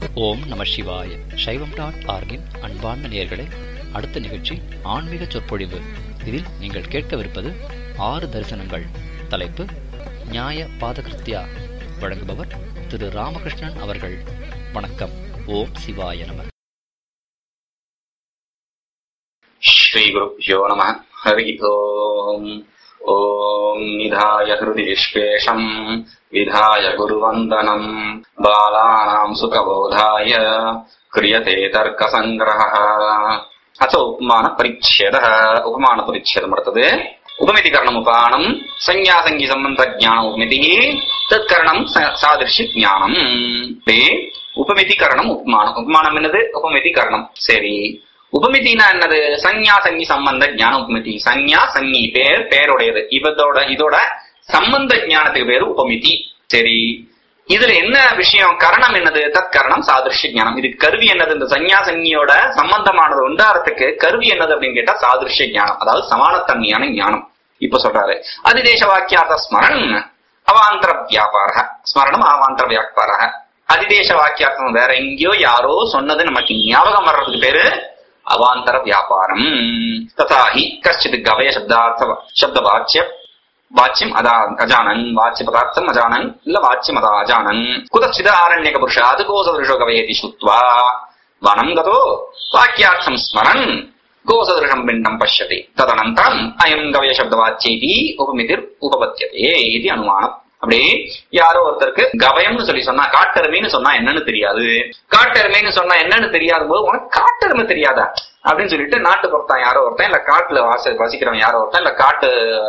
ஓம் நம சிவாய சைவம் டாட் ஆர்கின் அன்பார்ந்த நேயர்களே அடுத்த நிகழ்ச்சி ஆன்மீக சொற்பொழிவு இதில் நீங்கள் கேட்கவிருப்பது ஆறு தரிசனங்கள் தலைப்பு நியாய பாதகிருத்யா வழங்குபவர் திரு ராமகிருஷ்ணன் அவர்கள் வணக்கம் ஓம் சிவாய நம श्रीगुरुभ्यो नमः हरिः ओम् ॐ निधाय हृदि विश्वेशम् विधाय गुरुवन्दनम् बालानाम् सुखबोधाय क्रियते तर्कसङ्ग्रहः अथ उपमानपरिच्छेदः उपमानपरिच्छेदम् वर्तते उपमितिकरणमुपानम् संज्ञासङ्गिसम्बन्धज्ञानमुपमितिः तत्करणम् स- सादृश्यज्ञानम् ते உபமிதிகரணம் உப்மானம் உப்மானம் என்னது உபமிதிகரணம் சரி உபமிதினா என்னது சஞ்ஞா சங்கி சம்பந்த ஞான உபமிதி சஞ்ஞா சங்கி பேர் பேருடையது இதோட இதோட சம்பந்த ஞானத்துக்கு பேரு உபமிதி சரி இதுல என்ன விஷயம் கரணம் என்னது தற்கரணம் சாதிருஷ்ய ஞானம் இது கருவி என்னது இந்த சஞ்ஞா சங்கியோட சம்பந்தமானது உண்டாரத்துக்கு கருவி என்னது அப்படின்னு கேட்டா சாதிருஷ்ய ஞானம் அதாவது சமானத்தன்மையான ஞானம் இப்ப சொல்றாரு அதிதேச வாக்கியார்த்த ஸ்மரன் அவாந்தர வியாபார ஸ்மரணம் அவாந்தர வியாபார அதிதேச வாக்கியார்த்தம் வேற எங்கேயோ யாரோ சொன்னது நமக்கு ஞாபகம் வர்றதுக்கு பேரு அவாந்தர வியாபாரம் ததாஹி கஷ்டித் கவய சப்தார்த்த சப்தவாச்சிய வாச்சியம் அதா அஜானன் வாச்சிய பதார்த்தம் அஜானன் இல்ல வாச்சியம் அதா அஜானன் குதச்சித ஆரண்யக புருஷாத் கோசதுருஷோ கவயதி சுத்வா வனம் கதோ வாக்கியார்த்தம் ஸ்மரன் கோசதுருஷம் பிண்டம் பஷ்யதி ததனந்தரம் அயம் கவய சப்தவாச்சியதி உபமிதிர் உபபத்தியதே இது அனுமானம் அப்படி யாரோ ஒருத்தருக்கு கவயம்னு சொல்லி சொன்னா காட்டெருமைன்னு சொன்னா என்னன்னு தெரியாது காட்டெருமைன்னு சொன்னா என்னன்னு தெரியாத போது உனக்கு காட்டெருமை தெரியாதா அப்படின்னு சொல்லிட்டு நாட்டு பொறுத்தான் யாரோ ஒருத்தன் இல்ல காட்டுல வாச வசிக்கிறவன் யாரோ ஒருத்தன் இல்ல காட்டு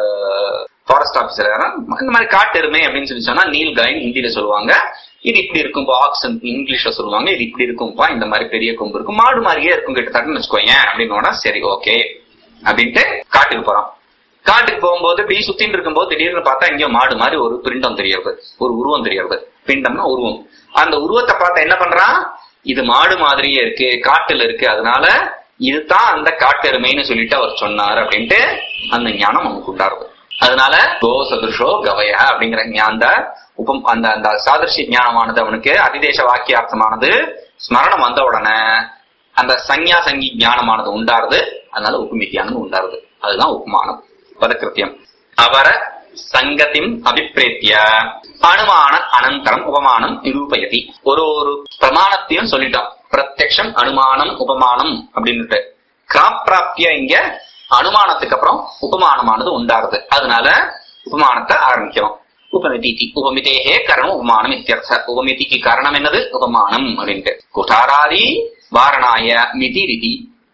ஃபாரஸ்ட் ஆபீசர் யாரா இந்த மாதிரி காட்டெருமை அப்படின்னு சொல்லி சொன்னா நீல் காயின் ஹிந்தியில சொல்லுவாங்க இது இப்படி இருக்கும் ஆக்ஸ் இங்கிலீஷ்ல சொல்லுவாங்க இது இப்படி இருக்கும்பா இந்த மாதிரி பெரிய கொம்பு இருக்கும் மாடு மாதிரியே இருக்கும் கிட்டத்தட்டன்னு வச்சுக்கோங்க அப்படின்னு சரி ஓகே அப்படின்ட்டு காட்டுக்கு போறான் காட்டுக்கு போகும்போது இப்படி சுத்தின்னு இருக்கும்போது திடீர்னு பார்த்தா இங்க மாடு மாதிரி ஒரு பிண்டம் தெரியறது ஒரு உருவம் தெரியறது பிண்டம்னா உருவம் அந்த உருவத்தை பார்த்தா என்ன பண்றான் இது மாடு மாதிரியே இருக்கு காட்டுல இருக்கு அதனால இதுதான் அந்த காட்டெருமைன்னு சொல்லிட்டு அவர் சொன்னார் அப்படின்ட்டு அந்த ஞானம் அவனுக்கு உண்டாருது அதனால கோ சதுர்ஷோ கவய அப்படிங்கிற ஞா- அந்த உபம் அந்த அந்த சாதர்ஷி ஞானமானது அவனுக்கு அதிதேச வாக்கியார்த்தமானது ஸ்மரணம் வந்த உடனே அந்த சஞ்ஞா சங்கி ஞானமானது உண்டாருது அதனால உப்புமித்தியானது உண்டாருது அதுதான் உப்மானம் பதக்கிருத்தியம் அவர சங்கத்தின் அபிப்பிரேத்திய அனுமான அனந்தரம் உபமானம் நிரூபயதி ஒரு ஒரு பிரமாணத்தையும் சொல்லிட்டோம் பிரத்யக்ஷம் அனுமானம் உபமானம் அப்படின்னுட்டு கிராப்பிராப்திய இங்க அனுமானத்துக்கு அப்புறம் உபமானமானது உண்டாருது அதனால உபமானத்தை ஆரம்பிக்கிறோம் உபமிதி உபமிதேகே கரணம் உபமானம் இத்தியர்த்த உபமிதிக்கு காரணம் என்னது உபமானம் அப்படின்ட்டு குட்டாராதி வாரணாய மிதி ரிதி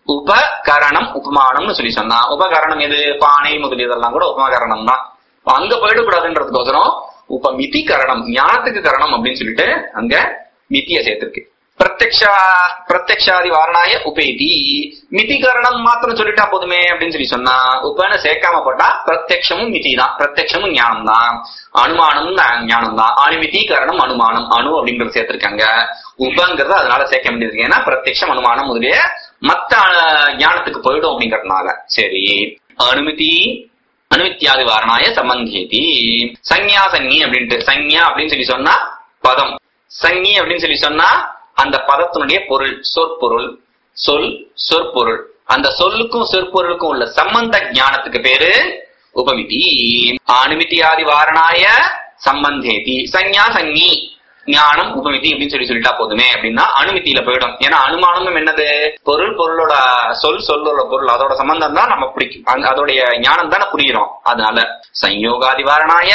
உபகரணம் உபமானம்னு சொல்லி சொன்னா உபகரணம் எது பானை முதலியதெல்லாம் கூட உபகரணம் தான் அப்ப அங்க போயிடக்கூடாதுன்றதுக்கோசரம் உபமிதி கரணம் ஞானத்துக்கு கரணம் அப்படின்னு சொல்லிட்டு அங்க மிதிய சேர்த்திருக்கு பிரத்யக்ஷா பிரத்யக்ஷாதி வாரணாய உபேதி மிதி கரணம் மாத்திரம் சொல்லிட்டா போதுமே அப்படின்னு சொல்லி சொன்னா உபன்னு சேர்க்காம போட்டா பிரத்யக்ஷமும் மிதி தான் பிரத்யக்ஷமும் ஞானம் தான் அனுமானமும் நா- ஞானம் தான் அனுமிதி கரணம் அனுமானம் அணு அப்படிங்கறது சேர்த்திருக்காங்க உபங்கிறது அதனால சேர்க்க வேண்டியது ஏன்னா பிரத்யக்ஷம் அனுமானம் முதலிய மத்த அஹ், ஞானத்துக்கு போயிடும் அப்படிங்கறதுனால சரி அனுமதி அனுமித்தியாதி வாரணாய சம்பந்தேதி சஞ்ஞா சங்கி அப்படின்ட்டு சஞ்ஞா அப்படின்னு சொல்லி சொன்னா பதம் சங்கி அப்படின்னு சொல்லி சொன்னா அந்த பதத்தினுடைய பொருள் சொற்பொருள் சொல் சொற்பொருள் அந்த சொல்லுக்கும் சொற்பொருளுக்கும் உள்ள சம்பந்த ஞானத்துக்கு பேரு உபமிதி அனுமித்தியாதி வாரணாய சம்பந்தேதி சஞ்ஞா சங்கி ஞானம் உபமிதி அப்படின்னு சொல்லி சொல்லிட்டா போதுமே அப்படின்னா அனுமதியில போயிடும் ஏன்னா அனுமானமும் என்னது பொருள் பொருளோட சொல் சொல்லோட பொருள் அதோட சம்பந்தம் தான் நம்ம பிடிக்கும் அந்த- அதோடைய ஞானம் தானே புரிகிறோம் அதனால சஞ்யோகாதி வாரணாய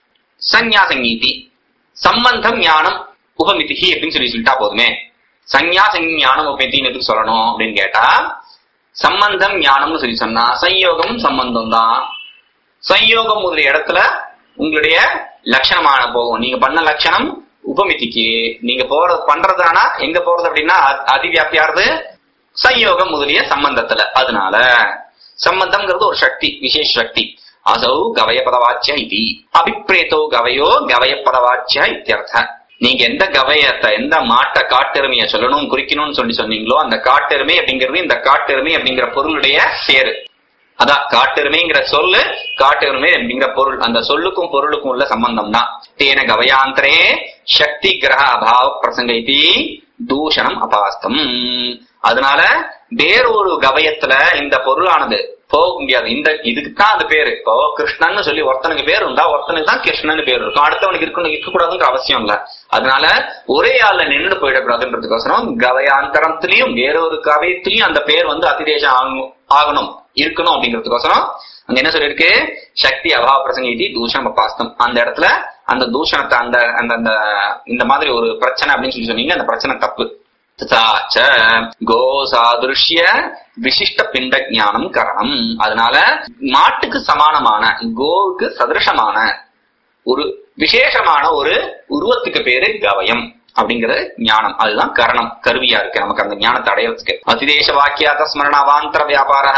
சஞ்ஞா சங்கீதி சம்பந்தம் ஞானம் உபமிதிகி அப்படின்னு சொல்லி சொல்லிட்டா போதுமே சஞ்ஞா சங்கி ஞானம் உபமிதின்னு எதுக்கு சொல்லணும் அப்படின்னு கேட்டா சம்பந்தம் ஞானம்னு சொல்லி சொன்னா சம்யோகம் சம்பந்தம் தான் சம்யோகம் முதலிய இடத்துல உங்களுடைய லட்சணமான போகும் நீங்க பண்ண லட்சணம் உபமிதிக்கு நீங்க போறது பண்றதானா எங்க போறது அப்படின்னா அ- அதிவியாப்தியாருது சம்யோகம் முதலிய சம்பந்தத்துல அதனால சம்பந்தம்ங்கிறது ஒரு சக்தி விசேஷ சக்தி அசௌ கவய பதவாச்சிய இது அபிப்ரேதோ கவயோ கவய பதவாச்சிய இத்தியர்த்த நீங்க எந்த கவயத்தை எந்த மாட்டை காட்டெருமைய சொல்லணும் குறிக்கணும்னு சொல்லி சொன்னீங்களோ அந்த காட்டெருமை அப்படிங்கிறது இந்த காட்டெருமை அப்படிங்கிற பொருளுடைய பேரு அதான் காட்டெருமைங்கிற சொல்லு காட்டெருமை அப்படிங்கிற பொருள் அந்த சொல்லுக்கும் பொருளுக்கும் உள்ள சம்பந்தம் தான் தேன கவயாந்தரே சக்தி கிரக அபாவ பிரசங்க இது தூஷணம் அபாஸ்தம் அதனால வேறொரு கவயத்துல இந்த பொருளானது போக முடியாது இந்த இதுக்கு தான் அந்த பேரு இப்போ கிருஷ்ணன்னு சொல்லி ஒருத்தனுக்கு பேர் இருந்தா ஒருத்தனுக்கு தான் கிருஷ்ணன் பேர் இருக்கும் அடுத்தவனுக்கு இருக்கணும் இருக்கக்கூடாதுன்ற அவசியம் இல்ல அதனால ஒரே ஆள்ல நின்று போயிடக்கூடாதுன்றதுக்கோசரம் கவயாந்தரத்திலையும் வேறொரு கவயத்திலையும் அந்த பேர் வந்து அதிதேசம் ஆகணும் ஆகணும் இருக்கணும் அப்படிங்கிறதுக்கோசரம் அங்க என்ன சொல்லிருக்கு சக்தி அபாவ பிரசங்கி தூஷணம் அப்பாஸ்தம் அந்த இடத்துல அந்த தூஷணத்தை அந்த அந்த அந்த இந்த மாதிரி ஒரு பிரச்சனை அப்படின்னு சொல்லி சொன்னீங்க அந்த பிரச்சனை தப்பு ததாச்ச கோ சாதுஷ்ய விசிஷ்ட பிண்ட ஞானம் கரணம் அதனால மாட்டுக்கு சமானமான கோவுக்கு சதிருஷமான ஒரு விசேஷமான ஒரு உருவத்துக்கு பேரு கவயம் அப்படிங்கிற ஞானம் அதுதான் கரணம் கருவியா இருக்கு நமக்கு அந்த ஞானத்தை அடையறதுக்கு அதிதேச வாக்கியாத ஸ்மரண அவாந்தர வியாபார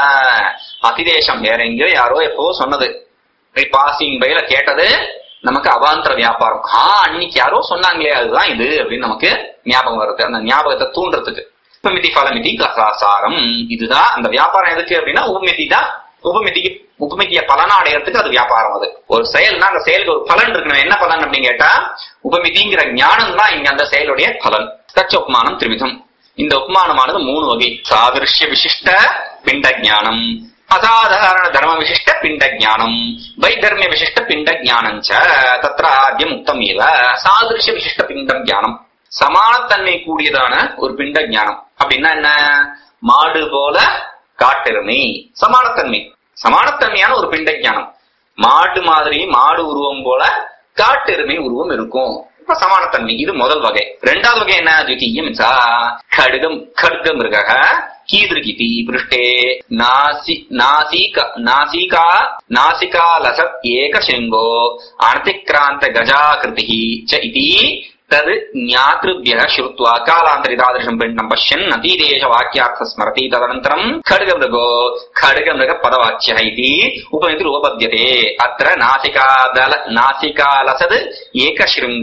அதிதேசம் வேற எங்கேயோ யாரோ எப்போ சொன்னது பாசிங் பையில கேட்டது நமக்கு அவாந்தர வியாபாரம் ஆ அன்னைக்கு யாரோ சொன்னாங்களே அதுதான் இது அப்படின்னு நமக்கு ஞாபகம் வருது அந்த ஞாபகத்தை தூண்டுறதுக்கு உபமிதி பலமிதி கசாசாரம் இதுதான் அந்த வியாபாரம் எதுக்கு அப்படின்னா உபமிதி தான் உபமிதிக்கு உபமிதிய பலனா அடையறதுக்கு அது வியாபாரம் அது ஒரு செயல்னா அந்த செயலுக்கு ஒரு பலன் இருக்கணும் என்ன பலன் அப்படின்னு கேட்டா உபமிதிங்கிற ஞானம் தான் இங்க அந்த செயலுடைய பலன் தச்ச உப்மானம் திரிவிதம் இந்த உப்மானமானது மூணு வகை சாதிருஷ்ய விசிஷ்ட பிண்ட ஞானம் அசாதாரண தர்ம விசிஷ்ட பிண்ட ஞானம் வைதர்மிய விசிஷ்ட பிண்ட ஞானம் ச தத்ர ஆദ്യം உத்தம் ஏவ சாதிருஷ்ய விசிஷ்ட பிண்டம் ஞானம் சமானத்தன்மை கூடியதான ஒரு பிண்ட ஞானம் அப்படின்னா என்ன மாடு போல காட்டெருமை சமானத்தன்மை சமானத்தன்மையான ஒரு பிண்ட ஞானம் மாடு மாதிரி மாடு உருவம் போல காட்டெருமை உருவம் இருக்கும் இப்ப சமானத்தன்மை இது முதல் வகை ரெண்டாவது வகை என்ன द्वितीयம் சா खड्गम खड्ग மிருகः कीदृगिति पृष्ठे नासि नासिका नासिका नासिका लसत् एकशृङ्गो अनतिक्रान्त गजाकृतिः च इति तद् ज्ञातृभ्यः श्रुत्वा कालान्तरितादृशम् पिण्डम् पश्यन् अतीदेशवाक्यार्थ स्मरति तदनन्तरम् खड्गमृगो खड्गमृगपदवाच्यः इति उपमिति उपपद्यते अत्र नासिकादल नासिकालसद् एकशृङ्ग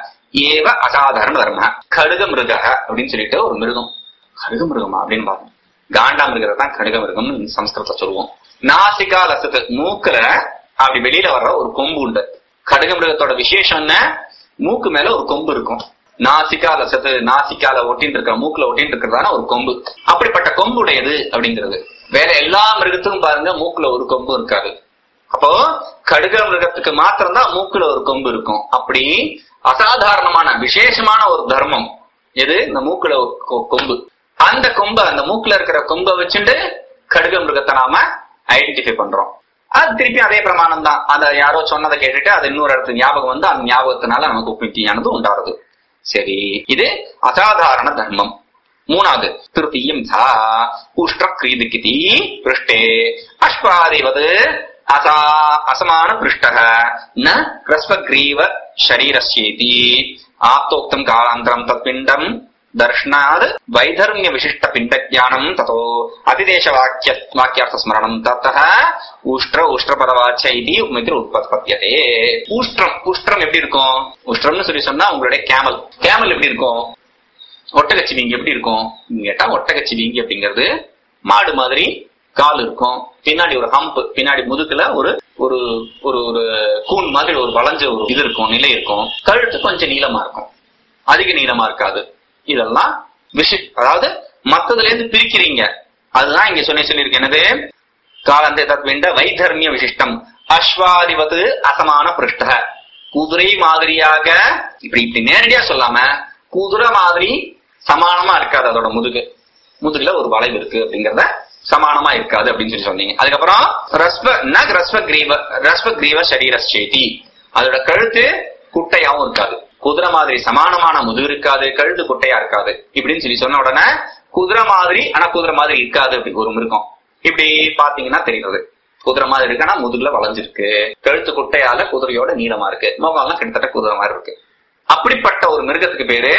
ஏவ அசாதாரண தர்ம கடுக மிருக அப்படின்னு சொல்லிட்டு ஒரு மிருகம் கடுக மிருகமா அப்படின்னு பாருங்க காண்டா மிருகத்தை தான் கடுக மிருகம் சம்ஸ்கிருதத்தை சொல்லுவோம் நாசிகா லசத்து மூக்குல அப்படி வெளியில வர்ற ஒரு கொம்பு உண்டு கடுக மிருகத்தோட விசேஷம் என்ன மூக்கு மேல ஒரு கொம்பு இருக்கும் நாசிகா லசத்து நாசிக்கால ஒட்டின்னு இருக்கிற மூக்குல ஒட்டின்னு இருக்கிறதான ஒரு கொம்பு அப்படிப்பட்ட கொம்பு உடையது அப்படிங்கிறது வேற எல்லா மிருகத்துக்கும் பாருங்க மூக்குல ஒரு கொம்பு இருக்காது அப்போ கடுக மிருகத்துக்கு மாத்திரம்தான் மூக்குல ஒரு கொம்பு இருக்கும் அப்படி அசாதாரணமான விசேஷமான ஒரு தர்மம் எது இந்த மூக்குல ஒரு கொ- கொம்பு அந்த கொம்பை அந்த மூக்குல இருக்கிற கொம்பை வச்சுட்டு கடுக மிருகத்தை நாம ஐடென்டிஃபை பண்றோம் அது திருப்பி அதே பிரமாணம் தான் அந்த யாரோ சொன்னதை கேட்டுட்டு அது இன்னொரு இடத்து ஞாபகம் வந்து அந்த ஞாபகத்தினால நமக்கு உப்பிட்டியானது உண்டாருது சரி இது அசாதாரண தர்மம் மூணாவது திருத்தீயம் சா உஷ்ட கிரீதிக்கிதி பிருஷ்டே அஸ்வாதிவது அசா அசமான பிருஷ்டः ந கிரஸ்வக்ரீவ शरीरस्येति आप्तोक्तम् कालान्तरम् तत्पिण्डम् दर्शनात् वैधर्म्य विशिष्ट पिण्ड ज्ञानम् ततो अतिदेश वाक्य वाक्यार्थ स्मरणम् ततः உஷ்ட்ர உஷ்ட்ரபதவாச்ச இது உண்மைக்கு உற்பத்தியதே உஷ்ட்ரம் உஷ்ட்ரம் எப்படி இருக்கும் உஷ்ட்ரம்னு சொல்லி சொன்னா உங்களுடைய கேமல் கேமல் எப்படி இருக்கும் ஒட்டகச்சிவிங்கி எப்படி இருக்கும் கேட்டா ஒட்டகச்சிவிங்கி அப்படிங்கிறது மாடு மாதிரி கால் இருக்கும் பின்னாடி ஒரு ஹம்ப் பின்னாடி முதுகுல ஒரு ஒரு ஒரு ஒரு கூன் மாதிரி ஒரு வளைஞ்ச ஒரு இது இருக்கும் நிலை இருக்கும் கழுத்து கொஞ்சம் நீளமா இருக்கும் அதிக நீளமா இருக்காது இதெல்லாம் விஷ அதாவது மத்ததுல இருந்து பிரிக்கிறீங்க அதுதான் இங்க சொன்ன சொல்லியிருக்கு என்னது காலந்தே தத்விண்ட வைதர்மிய விசிஷ்டம் அஸ்வாதிபது அசமான பிருஷ்ட குதிரை மாதிரியாக இப்படி இப்படி நேரடியா சொல்லாம குதிரை மாதிரி சமானமா இருக்காது அதோட முதுகு முதுகுல ஒரு வளைவு இருக்கு அப்படிங்கறத சமானமா இருக்காது அப்படின்னு சொல்லி சொன்னீங்க அதுக்கப்புறம் ரஸ்வ ந ரஸ்வ கிரீவ ரஸ்வ கிரீவ சரீரஸ்சேதி அதோட கழுத்து குட்டையாவும் இருக்காது குதிரை மாதிரி சமானமான முதுகு இருக்காது கழுத்து குட்டையா இருக்காது இப்படின்னு சொல்லி சொன்ன உடனே குதிரை மாதிரி ஆனா குதிரை மாதிரி இருக்காது அப்படி ஒரு மிருகம் இப்படி பாத்தீங்கன்னா தெரியுது குதிரை மாதிரி இருக்குன்னா முதுகுல வளைஞ்சிருக்கு கழுத்து குட்டையால குதிரையோட நீளமா இருக்கு முகம் எல்லாம் கிட்டத்தட்ட குதிரை மாதிரி இருக்கு அப்படிப்பட்ட ஒரு மிருகத்துக்கு பேரு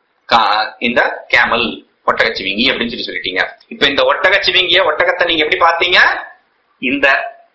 கா- இந்த கேமல் ஒட்டகச்சிவிங்கி அப்படின்னு சொல்லி சொல்லிட்டீங்க இப்ப இந்த ஒட்டகச்சிவிங்கிய ஒட்டகத்தை நீங்க எப்படி பாத்தீங்க இந்த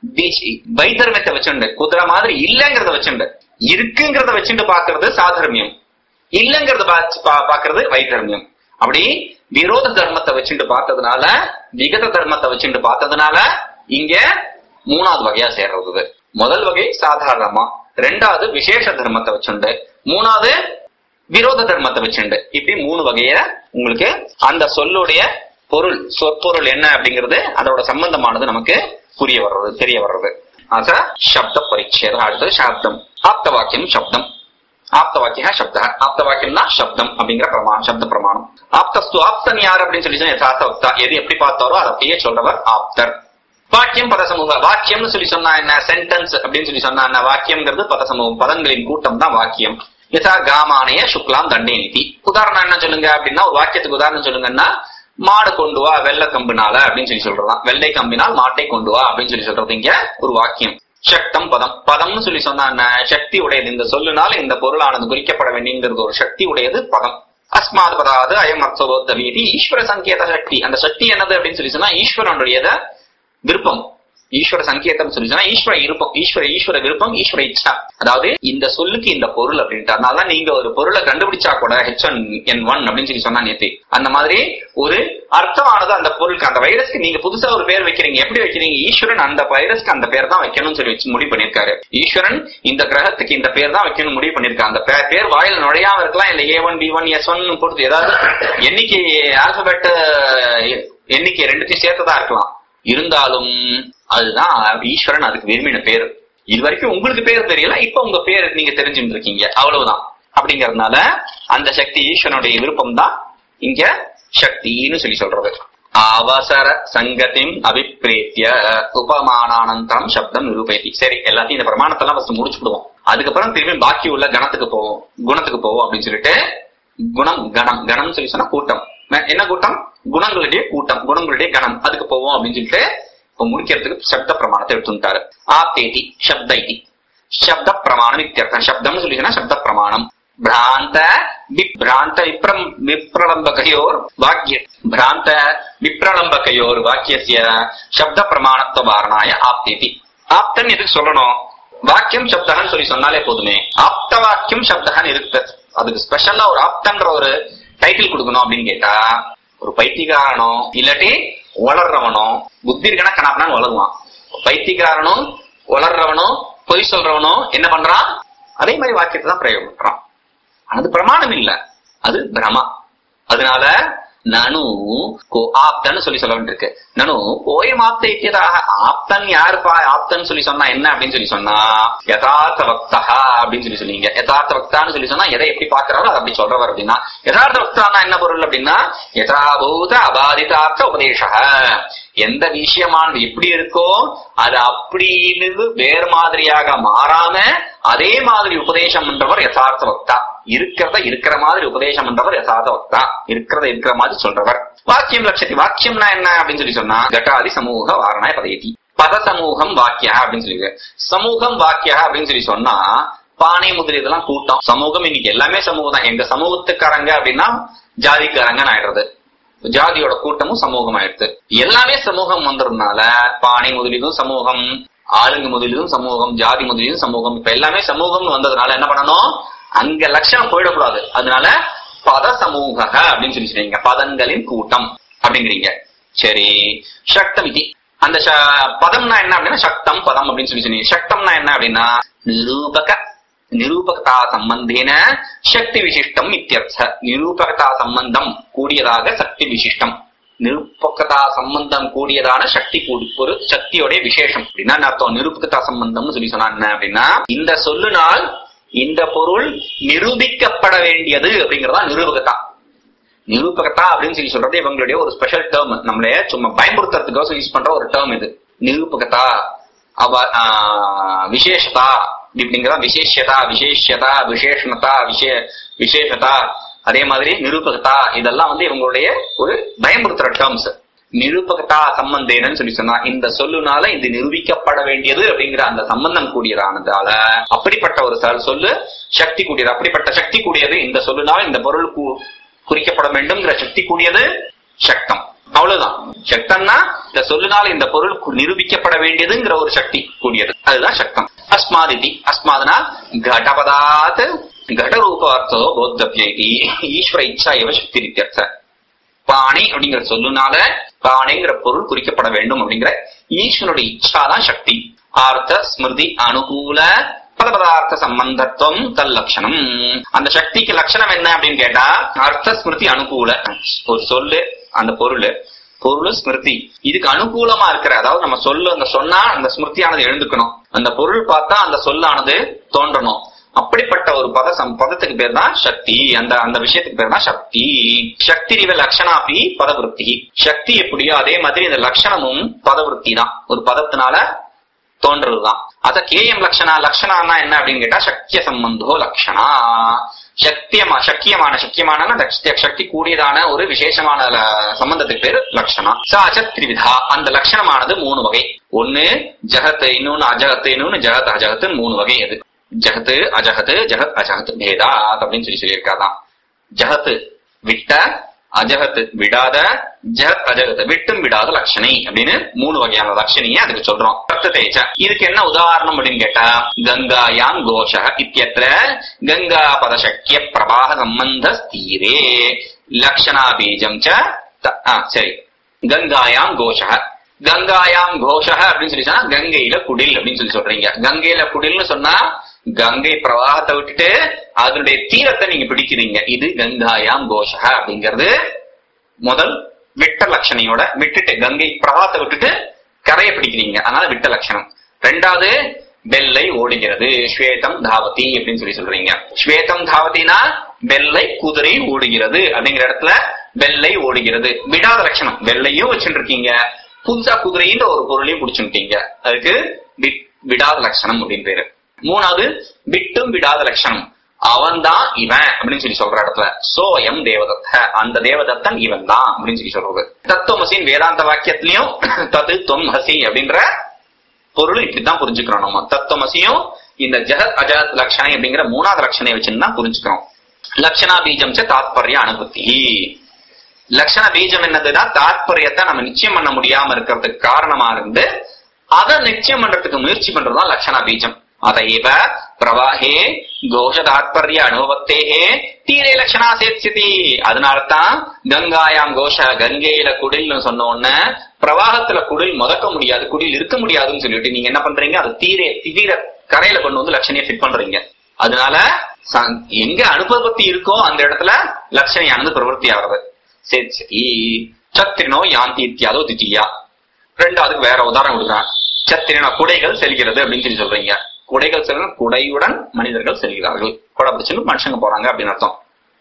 தி- வைதர்மத்தை வச்சுண்டு குதிரை மாதிரி இல்லங்கிறத வச்சுண்டு இருக்குங்கிறத வச்சுண்டு பாக்குறது சாதர்மியம் இல்லங்கிறத பாச்சு- பா- பாக்குறது வைதர்மியம் அப்படி விரோத தர்மத்தை வச்சுட்டு பார்த்ததுனால விகத தர்மத்தை வச்சுட்டு பார்த்ததுனால இங்க மூணாவது வகையா சேர்றது இது. முதல் வகை சாதாரணமா ரெண்டாவது விசேஷ தர்மத்தை வச்சுண்டு மூணாவது விரோத தர்மத்தை வச்சுண்டு இப்படி மூணு வகைய உங்களுக்கு அந்த சொல்லுடைய பொருள் சொற்பொருள் என்ன அப்படிங்கிறது அதோட சம்பந்தமானது நமக்கு புரிய வர்றது தெரிய வர்றது அத சப்த பரிச்சேதம் அடுத்தது சப்தம் ஆப்த வாக்கியம் சப்தம் ஆப்த வாக்கிய சப்த ஆப்த வாக்கியம்னா சப்தம் அப்படிங்கிற பிரமாணம் சப்த பிரமாணம் ஆப்தஸ்து ஆப்தன் யார் அப்படின்னு சொல்லி சொன்னா யதார்த்த வக்தா எது எப்படி பார்த்தாரோ அதை அப்படியே சொல்றவர் ஆப்தர் வாக்கியம் பதசமூக வாக்கியம்னு சொல்லி சொன்னா என்ன சென்டென்ஸ் அப்படின்னு சொல்லி சொன்னா என்ன வாக்கியம்ங்கிறது பதசமூகம் பதங்களின் கூட்டம் தான் வாக்கியம் யதா காமானய சுக்லாம் தண்டே நிதி உதாரணம் என்ன சொல்லுங்க அப்படின்னா ஒரு வாக்கியத்துக்கு உதாரணம் சொல்லுங்கன்னா மாடு கொண்டு வா வெள்ளை கம்புனால அப்படின்னு சொல்லி சொல்றதாம் வெள்ளை கம்பினால் மாட்டை கொண்டு வா அப்படின்னு சொல்லி சொல்றது இங்க ஒரு வாக்கியம் சக்தம் பதம் பதம்னு சொல்லி சொன்னா என்ன சக்தி உடையது இந்த சொல்லுனால இந்த பொருளானது குறிக்கப்பட வேண்டியங்கிறது ஒரு சக்தி உடையது பதம் அஸ்மாத் பதாது அயம் அர்த்தவோத்தவீதி ஈஸ்வர சங்கேத சக்தி அந்த சக்தி என்னது அப்படின்னு சொல்லி சொன்னா ஈஸ்வரனுடையத விருப்பம் ஈஸ்வர சங்கேதம் சொல்லி சொன்னா ஈஸ்வர இருப்பம் ஈஸ்வர ஈஸ்வர விருப்பம் ஈஸ்வர இச்சா அதாவது இந்த சொல்லுக்கு இந்த பொருள் அப்படின்ட்டு அதனால நீங்க ஒரு பொருளை கண்டுபிடிச்சா கூட ஹெச் ஒன் என் ஒன் அப்படின்னு சொல்லி சொன்னா நேத்து அந்த மாதிரி ஒரு அர்த்தமானது அந்த பொருளுக்கு அந்த வைரஸ்க்கு நீங்க புதுசா ஒரு பேர் வைக்கிறீங்க எப்படி வைக்கிறீங்க ஈஸ்வரன் அந்த வைரஸ்க்கு அந்த பேர் தான் வைக்கணும்னு சொல்லி வச்சு முடிவு பண்ணிருக்காரு ஈஸ்வரன் இந்த கிரகத்துக்கு இந்த பேர் தான் வைக்கணும் முடிவு பண்ணிருக்காங்க அந்த பே- பேர் வாயில நுழையாம இருக்கலாம் இல்ல A one B one S one பொறுத்து ஏதாவது எண்ணிக்கை ஆல்பபெட் எண்ணிக்கை ரெண்டுத்தையும் சேர்த்ததா இருக்கலாம் இருந்தாலும் அதுதான் ஈஸ்வரன் அதுக்கு விரும்பின பேர் இது வரைக்கும் உங்களுக்கு பேர் தெரியல இப்ப உங்க பேர் நீங்க தெரிஞ்சுட்டு இருக்கீங்க அவ்வளவுதான் அப்படிங்கறதுனால அந்த சக்தி ஈஸ்வரனுடைய விருப்பம் தான் இங்க சக்தின்னு சொல்லி சொல்றது அவசர சங்கத்தின் அபிப்பிரேத்திய உபமானானந்தரம் சப்தம் நிரூபயத்தி சரி எல்லாத்தையும் இந்த பிரமாணத்தெல்லாம் ஃபர்ஸ்ட் முடிச்சுடுவோம் அதுக்கப்புறம் திரும்பி பாக்கி உள்ள கணத்துக்கு போவோம் குணத்துக்கு போவோம் அப்படின்னு சொல்லிட்டு குணம் கணம் கணம் சொல்லி சொன்னா கூட்டம் ம- என்ன கூட்டம் குணங்களுடைய கூட்டம் குணங்களுடைய கணம் அதுக்கு போவோம் அப்படின்னு சொல்லிட்டு இப்ப முடிக்கிறதுக்கு சப்த பிரமாணத்தை எடுத்துட்டாரு ஆத்தேதி சப்த இதி சப்த பிரமாணம் இத்தியர்த்தம் சப்தம்னு சொல்லி சொன்னா சப்த பிரமாணம் பிராந்த விப்ராந்த விப்ரம் விப்ரலம்பகையோர் வாக்கிய பிராந்த விப்ரலம்பகையோர் வாக்கியசிய சப்த பிரமாணத்துவ வாரணாய ஆப்தேதி ஆப்தன் எதுக்கு சொல்லணும் வாக்கியம் சப்தகன்னு சொல்லி சொன்னாலே போதுமே ஆப்த வாக்கியம் சப்தகன் இருக்கு அதுக்கு ஸ்பெஷலா ஒரு ஆப்தன்ற ஒரு டைட்டில் கொடுக்கணும் அப்படின்னு கேட்டா ஒரு பைத்தியக்காரனோ இல்லாட்டி வளர்றவனோ புத்தி இருக்கனா கணாப்பனா வளருவான் பைத்தியக்காரனும் வளர்றவனும் பொய் சொல்றவனும் என்ன பண்றான் அதே மாதிரி வாக்கியத்தை தான் பிரயோகம் பண்றான் அது பிரமாணம் இல்ல அது பிரமா அதனால நனு கோ ஆப்தன்னு சொல்லி சொல்ல வேண்டியிருக்கு நனு கோயம் ஆப்த இத்தியதாக ஆப்தன் யாருப்பா ஆப்தன் சொல்லி சொன்னா என்ன அப்படின்னு சொல்லி சொன்னா யதார்த்த வக்தா அப்படின்னு சொல்லி சொன்னீங்க யதார்த்த வக்தான்னு சொல்லி சொன்னா எதை எப்படி பாக்குறாரோ அதை அப்படி சொல்றவர் அப்படின்னா யதார்த்த வக்தான்னா என்ன பொருள் அப்படின்னா யதாபூத அபாதிதார்த்த உபதேச எந்த விஷயமானது எப்படி இருக்கோ அது அப்படின்னு வேறு மாதிரியாக மாறாம அதே மாதிரி உபதேசம் பண்றவர் யதார்த்த வக்தா இருக்கிறத இருக்கிற மாதிரி உபதேசம் பண்றவர் யதார்த்த வக்தா இருக்கிறத இருக்கிற மாதிரி சொல்றவர் வாக்கியம் லட்சத்தி வாக்கியம்னா என்ன அப்படின்னு சொல்லி சொன்னா கட்டாதி சமூக வாரணாய பதயதி பத சமூகம் வாக்கியா அப்படின்னு சொல்லி சமூகம் வாக்கியா அப்படின்னு சொல்லி சொன்னா பானை முதலி இதெல்லாம் கூட்டம் சமூகம் இன்னைக்கு எல்லாமே சமூகம் தான் எங்க சமூகத்துக்காரங்க அப்படின்னா ஜாதிக்காரங்கன்னு ஆயிடுறது ஜாதியோட கூட்டமும் சமூகம் ஆயிடுது எல்லாமே சமூகம் வந்ததுனால பானை முதலீதும் சமூகம் ஆளுங்க முதலீதும் சமூகம் ஜாதி முதலீதும் சமூகம் இப்ப எல்லாமே சமூகம்னு வந்ததுனால என்ன பண்ணணும் அங்க லட்சணம் போயிடக்கூடாது அதனால பத சமூக அப்படின்னு சொல்லி சொன்னீங்க பதங்களின் கூட்டம் அப்படிங்கிறீங்க சரி சக்தம் இது அந்த ச- பதம்னா என்ன அப்படின்னா சக்தம் பதம் அப்படின்னு சொல்லி சொன்னீங்க சக்தம்னா என்ன அப்படின்னா நிரூபக நிரூபகதா சம்பந்தேன சக்தி விசிஷ்டம் இத்தியர்த்த நிரூபகதா சம்பந்தம் கூடியதாக சக்தி விசிஷ்டம் நிரூபகதா சம்பந்தம் கூடியதான சக்தி கூடி ஒரு சக்தியோடைய விசேஷம் அப்படின்னா என்ன அர்த்தம் நிரூபகதா சம்பந்தம்னு சொல்லி சொன்னா என்ன அப்படின்னா இந்த சொல்லுனால் இந்த பொருள் நிரூபிக்கப்பட வேண்டியது அப்படிங்கறதா நிரூபகதா நிரூபகத்தா அப்படின்னு சொல்லி சொல்றது இவங்களுடைய ஒரு ஸ்பெஷல் டேர்ம் நம்மளே சும்மா பயன்படுத்துறதுக்கோசம் யூஸ் பண்ற ஒரு டேர்ம் இது நிரூபகத்தா அவ ஆஹ், விசேஷதா இப்படிங்கிறதா விசேஷதா விசேஷதா விசேஷணதா விசே விசேஷதா அதே மாதிரி நிரூபகத்தா இதெல்லாம் வந்து இவங்களுடைய ஒரு பயமுறுத்துற டேர்ம்ஸ் நிரூபகத்தா சம்பந்தேனன்னு சொல்லி சொன்னா இந்த சொல்லுனால இது நிரூபிக்கப்பட வேண்டியது அப்படிங்கிற அந்த சம்பந்தம் கூடியதானதால அப்படிப்பட்ட ஒரு சொல் சொல்லு சக்தி கூடியது அப்படிப்பட்ட சக்தி கூடியது இந்த சொல்லுனால இந்த பொருள் கூ- குறிக்கப்பட வேண்டும்ங்கிற சக்தி கூடியது சக்தம் அவ்வளவுதான் சக்தம்னா இந்த சொல்லுனால இந்த பொருள் கு- நிரூபிக்கப்பட வேண்டியதுங்கிற ஒரு சக்தி கூடியது அதுதான் சக்தம் அஸ்மாதிதி அஸ்மாதனா கடபதாத் கடரூபார்த்தோ போத்தபியதி ஈஸ்வர இச்சா எவ சக்தி இத்தியர்த்த பாணி அப்படிங்கிற சொல்லுனால பானைங்கிற பொருள் குறிக்கப்பட வேண்டும் அப்படிங்கிற ஈஸ்வனுடைய இச்சா தான் சக்தி ஆர்த்த ஸ்மிருதி அனுகூல பதபதார்த்த சம்பந்தத்துவம் தல் லட்சணம் அந்த சக்திக்கு லட்சணம் என்ன அப்படின்னு கேட்டா அர்த்த ஸ்மிருதி அனுகூல ஒரு சொல்லு அந்த பொருள் பொருள் ஸ்மிருதி இதுக்கு அனுகூலமா இருக்கிற அதாவது நம்ம சொல்லு அந்த சொன்னா அந்த ஸ்மிருதியானது எழுந்துக்கணும் அந்த பொருள் பார்த்தா அந்த சொல்லானது தோன்றணும் அப்படிப்பட்ட ஒரு பத சம் பதத்துக்கு பேர் தான் சக்தி அந்த அந்த விஷயத்துக்கு பேர் தான் சக்தி சக்தி இவ லட்சணாபி பதவிருத்தி சக்தி எப்படியோ அதே மாதிரி இந்த லட்சணமும் பதவிருத்தி தான் ஒரு பதத்தினால தோன்றதுதான் அத கேயம் லட்சணா லட்சணான்னா என்ன அப்படின்னு கேட்டா சக்கிய சம்பந்தோ லட்சணா சக்தியமா சக்கியமான சக்கியமான சக்தி கூடியதான ஒரு விசேஷமான ல- சம்பந்தத்துக்கு பேரு லட்சணா சாச்ச திரிவிதா அந்த லட்சணமானது மூணு வகை ஒண்ணு ஜகத் இன்னொன்னு அஜகத் இன்னொன்னு ஜகத் அஜகத்துன்னு மூணு வகை அது ஜகத் அஜகத் ஜகத் அஜகத் பேதா அப்படின்னு சொல்லி சொல்லியிருக்காதான் ஜகத் விட்ட அஜகத் விடாத ஜகத் அஜகத் விட்டும் விடாத லட்சணை அப்படின்னு மூணு வகையான லட்சணையை அதுக்கு சொல்றோம் பிரத்தேச்ச இதுக்கு என்ன உதாரணம் அப்படின்னு கேட்டா கங்காயாம் கோஷ இத்தியத்திர கங்கா பதசக்கிய பிரவாக சம்பந்த ஸ்தீரே லக்ஷணா பீஜம் ச த- ஆ, சரி கங்காயாம் கோஷ கங்காயாம் கோஷ அப்படின்னு சொல்லி சொன்னா கங்கையில குடில் அப்படின்னு சொல்லி சொல்றீங்க கங்கையில குடில்னு சொன்னா கங்கை பிரவாகத்தை விட்டுட்டு அதனுடைய தீரத்தை நீங்க பிடிக்கிறீங்க இது கங்காயாம் கோஷ அப்படிங்கிறது முதல் விட்ட லட்சணையோட விட்டுட்டு கங்கை பிரவாகத்தை விட்டுட்டு கரையை பிடிக்கிறீங்க அதனால விட்ட லட்சணம் ரெண்டாவது வெள்ளை ஓடுகிறது ஸ்வேதம் தாவதி அப்படின்னு சொல்லி சொல்றீங்க ஸ்வேதம் தாவதினா வெள்ளை குதிரை ஓடுகிறது அப்படிங்கிற இடத்துல வெள்ளை ஓடுகிறது விடாத லட்சணம் வெள்ளையும் வச்சுட்டு இருக்கீங்க புதுசா குதிரைன்ற ஒரு பொருளையும் பிடிச்சுட்டீங்க அதுக்கு வி- விடாத லட்சணம் அப்படின்னு பேரு மூணாவது விட்டும் விடாத லட்சணம் அவன் தான் இவன் அப்படின்னு சொல்லி சொல்ற இடத்துல சோயம் தேவதத்த அந்த தேவதத்தன் இவன் தான் அப்படின்னு சொல்லி சொல்றது தத்துவமசின் வேதாந்த வாக்கியத்திலையும் தது தொம் ஹசி அப்படின்ற பொருள் இப்படித்தான் புரிஞ்சுக்கிறோம் நம்ம தத்துவமசியும் இந்த ஜெகத் அஜகத் லட்சணை அப்படிங்கிற மூணாவது லட்சணை வச்சுன்னு தான் புரிஞ்சுக்கிறோம் லட்சணா பீஜம் ச தாத்பரிய அனுபூதி லட்சண பீஜம் என்னதுன்னா தாத்பரியத்தை நம்ம நிச்சயம் பண்ண முடியாம இருக்கிறதுக்கு காரணமா இருந்து அதை நிச்சயம் பண்றதுக்கு முயற்சி பண்றதுதான் லட்சணா பீஜம் அதைவ பிரவாகே கோஷ தாத்பரிய அனுபவத்தேகே தீரே லட்சணா சேத்யதி அதனாலதான் கங்காயாம் கோஷ கங்கையில குடில்னு சொன்ன உடனே பிரவாகத்துல குடில் முதக்க முடியாது குடில் இருக்க முடியாதுன்னு சொல்லிட்டு நீங்க என்ன பண்றீங்க அது தீரே தீர கரையில கொண்டு வந்து லட்சணையை ஃபிட் பண்றீங்க அதனால ச- எங்க அனுபவத்தி இருக்கோ அந்த இடத்துல லட்சணையானது பிரவருத்தி ஆகிறது சரி சரி சத்திரினோ யாந்தி இத்தியாதோ தித்தியா ரெண்டாவதுக்கு வேற உதாரணம் கொடுக்குறான் சத்திரினோ குடைகள் செல்கிறது அப்படின்னு சொல்லி சொல்றீங்க குடைகள் செல்லும் குடையுடன் மனிதர்கள் செல்கிறார்கள் குடை பிடிச்சுன்னு மனுஷங்க போறாங்க அப்படின்னு அர்த்தம்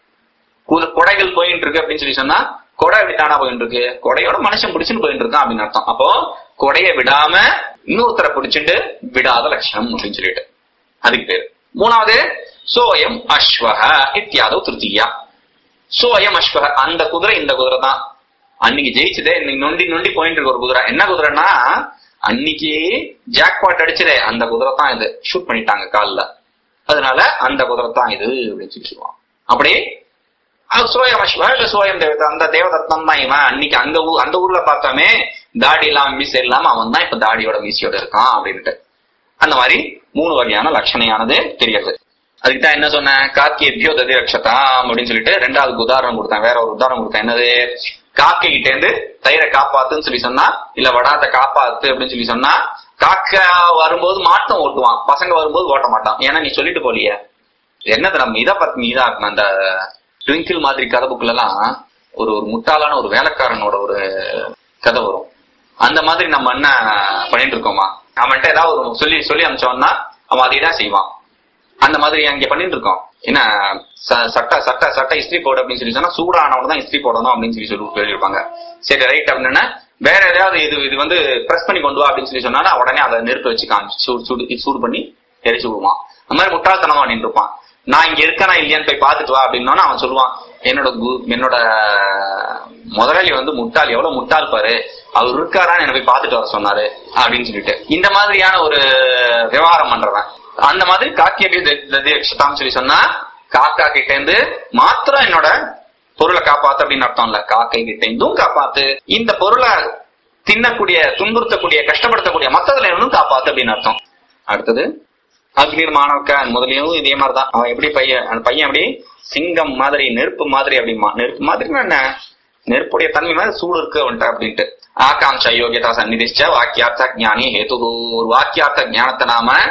கு- குடைகள் போயிட்டு இருக்கு அப்படின்னு சொல்லி சொன்னா கொடை விட்டானா போயிட்டு இருக்கு கொடையோட மனுஷன் பிடிச்சுன்னு போயிட்டு இருக்கான் அப்படின்னு அர்த்தம் அப்போ கொடையை விடாம இன்னொருத்தரை பிடிச்சிட்டு விடாத லட்சணம் அப்படின்னு சொல்லிட்டு அதுக்கு பேரு மூணாவது சோயம் அஸ்வஹ இத்தியாதோ திருத்தியா சோயம் அஸ்வஹ அந்த குதிரை இந்த குதிரை தான் அன்னைக்கு ஜெயிச்சதே இன்னைக்கு நொண்டி நொண்டி போயிட்டு இருக்க ஒரு குதிரை என்ன குதிரைன்னா அன்னைக்கு ஜாக்பாட் அடிச்சதே அந்த குதிரை தான் இது ஷூட் பண்ணிட்டாங்க கால்ல அதனால அந்த குதிரை தான் இது அப்படின்னு சொல்லி சொல்லுவான் அப்படி அது சோயம் அஸ்வஹ இல்ல சோயம் தேவதை அந்த தேவதத்தம் தான் இவன் அன்னைக்கு அங்க ஊ- அந்த ஊர்ல பார்த்தோமே தாடி இல்லாம மீசை இல்லாம அவன் தான் இப்ப தாடியோட மீசையோட இருக்கான் அப்படின்ட்டு அந்த மாதிரி மூணு வகையான லட்சணையானது தெரியுது அதுக்கு தான் என்ன சொன்னேன் காக்கியபியோ ததி ரக்ஷதாம் அப்படின்னு சொல்லிட்டு ரெண்டாவது உதாரணம் கொடுத்தேன் வேற ஒரு உதாரணம் கொடுத்தேன் என்னது காக்கை கிட்ட இருந்து தயிரை காப்பாத்துன்னு சொல்லி சொன்னா இல்ல வடாத்தை காப்பாத்து அப்படின்னு சொல்லி சொன்னா காக்கா வரும்போது மாட்டம் ஓட்டுவான் பசங்க வரும்போது ஓட்ட மாட்டான் ஏன்னா நீ சொல்லிட்டு போலியே என்னது நம்ம இதை பத்தி இதா இருக்கணும் அந்த ட்விங்கிள் மாதிரி கதை புக்ல எல்லாம் ஒரு ஒரு முட்டாளான ஒரு வேலைக்காரனோட ஒரு கதை வரும் அந்த மாதிரி நம்ம என்ன பண்ணிட்டு இருக்கோமா அவன்கிட்ட ஏதாவது ஒரு சொல்லி சொல்லி அனுப்பிச்சோம்னா அவன் அதை தான் செய்வான் அந்த மாதிரி அங்க பண்ணிட்டு இருக்கோம் என்ன ச- சட்டை சட்டை சட்டை இஸ்திரி போடு அப்படின்னு சொல்லி சொன்னா சூடானவங்க தான் இஸ்திரி போடணும் அப்படின்னு சொல்லி சொல்லி சொல்லியிருப்பாங்க சரி ரைட் அப்படின்னா வேற ஏதாவது இது இது வந்து பிரஸ் பண்ணி கொண்டு வா அப்படின்னு சொல்லி சொன்னா உடனே அதை நெருப்பு வச்சு காமிச்சு சூடு சூடு சூடு பண்ணி எரிச்சு விடுவான் அந்த மாதிரி முட்டாள்தனமா நின்று இருப்பான் நான் இங்க இருக்கனா இல்லையான்னு போய் பார்த்துட்டு வா அப்படின்னா அவன் சொல்லுவான் என்னோட கு- என்னோட முதலாளி வந்து முட்டாள் எவ்வளவு முட்டாள் பாரு அவர் இருக்காரான்னு என்ன போய் பார்த்துட்டு வர சொன்னாரு அப்படின்னு சொல்லிட்டு இந்த மாதிரியான ஒரு விவகாரம் பண்றவன் அந்த மாதிரி காக்கிய ததிரக்ஷதாம் சொல்லி சொன்னா காக்கா கிட்ட இருந்து மாத்திரம் என்னோட பொருளை காப்பாத்து அப்படின்னு அர்த்தம் இல்ல காக்கை கிட்ட இருந்தும் காப்பாத்து இந்த பொருளை தின்னக்கூடிய துன்புறுத்தக்கூடிய கஷ்டப்படுத்தக்கூடிய மத்ததுல இருந்தும் காப்பாத்து அப்படின்னு அர்த்தம் அடுத்தது அக்னிர் மாணவக்க முதலையும் இதே மாதிரிதான் அவன் எப்படி பையன் அந்த பையன் எப்படி சிங்கம் மாதிரி நெருப்பு மாதிரி அப்படிமா நெருப்பு மாதிரின்னா என்ன நெருப்புடைய தன்மை மாதிரி சூடு இருக்கு அவன்கிட்ட அப்படின்ட்டு ஆகாங்ஷ யோகியதா சந்நிதிச்ச வாக்கியார்த்த ஞானி ஹேது ஒரு வாக்கியார்த்த ஞானத்தை நாம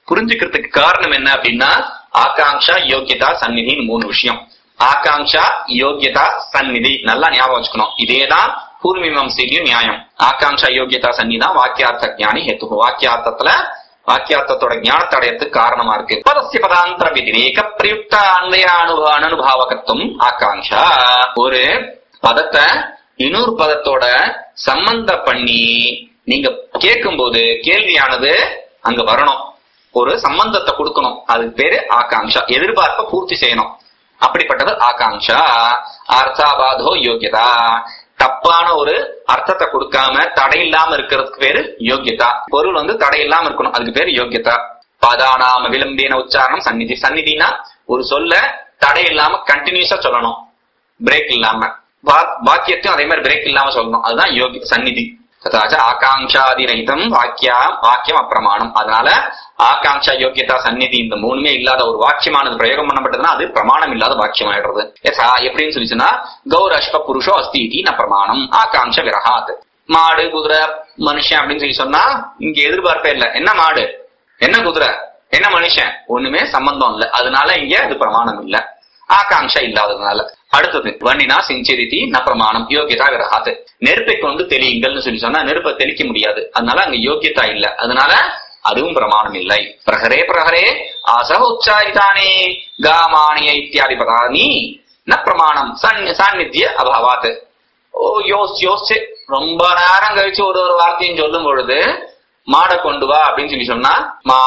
புரிஞ்சுக்கிறதுக்கு காரணம் என்ன அப்படின்னா ஆகாங்ஷா யோக்கியதா சந்நிதின்னு மூணு விஷயம் ஆகாங்ஷா யோக்கியதா சந்நிதி நல்லா ஞாபகம் வச்சுக்கணும் இதேதான் பூர்வீமம்சையும் நியாயம் ஆகாங்ஷா யோக்கியதா சந்நிதி தான் வாக்கியார்த்த ஞானி ஹேத்து வாக்கியார்த்தத்துல வாக்கியார்த்தத்தோட ஞானத்தை அடையறதுக்கு காரணமா இருக்கு பதஸ்ய பதாந்திர விதிரேக பிரயுக்த அன்வய அனுபவ அனுபாவகத்துவம் ஆகாங்ஷா ஒரு பதத்தை இன்னொரு பதத்தோட சம்பந்த பண்ணி நீங்க கேட்கும்போது கேள்வியானது அங்க வரணும் ஒரு சம்பந்தத்தை கொடுக்கணும் அதுக்கு பேரு ஆகாங்ஷா எதிர்பார்ப்பை பூர்த்தி செய்யணும் அப்படிப்பட்டது ஆகாங்ஷா அர்த்தாபாதோ யோகியதா தப்பான ஒரு அர்த்தத்தை கொடுக்காம தடை இல்லாம இருக்கிறதுக்கு பேரு யோகியதா பொருள் வந்து தடை இல்லாம இருக்கணும் அதுக்கு பேரு யோகியதா பதானாம விளம்பின உச்சாரணம் சந்நிதி சந்நிதினா ஒரு சொல்ல தடை இல்லாம கண்டினியூஸா சொல்லணும் பிரேக் இல்லாம வா- வாக்கியத்தையும் அதே மாதிரி பிரேக் இல்லாம சொல்லணும் அதுதான் யோகி சந்நிதி ததாச்ச ஆகாங்ஷாதி ரஹிதம் வாக்கியா வாக்கியம் அப்பிரமாணம் அதனால ஆகாங்ஷா யோக்கியதா சந்நிதி இந்த மூணுமே இல்லாத ஒரு வாக்கியமானது பிரயோகம் பண்ணப்பட்டதுன்னா அது பிரமாணம் இல்லாத வாக்கியம் ஆயிடுறது யதா எப்படின்னு சொல்லிச்சுன்னா கௌரஷ்ப புருஷோ அஸ்தி இதி ந பிரமாணம் ஆகாங்ஷ விரகாத் மாடு குதிரை மனுஷன் அப்படின்னு சொல்லி சொன்னா இங்க எதிர்பார்ப்பே இல்ல என்ன மாடு என்ன குதிரை என்ன மனுஷன் ஒண்ணுமே சம்பந்தம் இல்ல அதனால இங்க அது பிரமாணம் இல்ல ஆகாங்ஷா இல்லாததுனால அடுத்தது வன்னினா சிஞ்சிரிதி ந பிரமாணம் யோகியதா விரகாத் நெருப்பை கொண்டு தெளியுங்கள்னு சொல்லி சொன்னா நெருப்பை தெளிக்க முடியாது அதனால அங்க யோகியதா இல்ல அதனால அதுவும் பிரமாணம் இல்லை பிரகரே பிரகரே ஆசக உச்சாரிதானே காமானிய இத்தியாதி பதானி ந பிரமாணம் சன் சாநித்திய அபாவாத் ஓ யோசிச்சு யோசிச்சு ரொம்ப நேரம் கழிச்சு ஒரு ஒரு வார்த்தையும் சொல்லும் பொழுது மாடை கொண்டு வா அப்படின்னு சொல்லி சொன்னா மா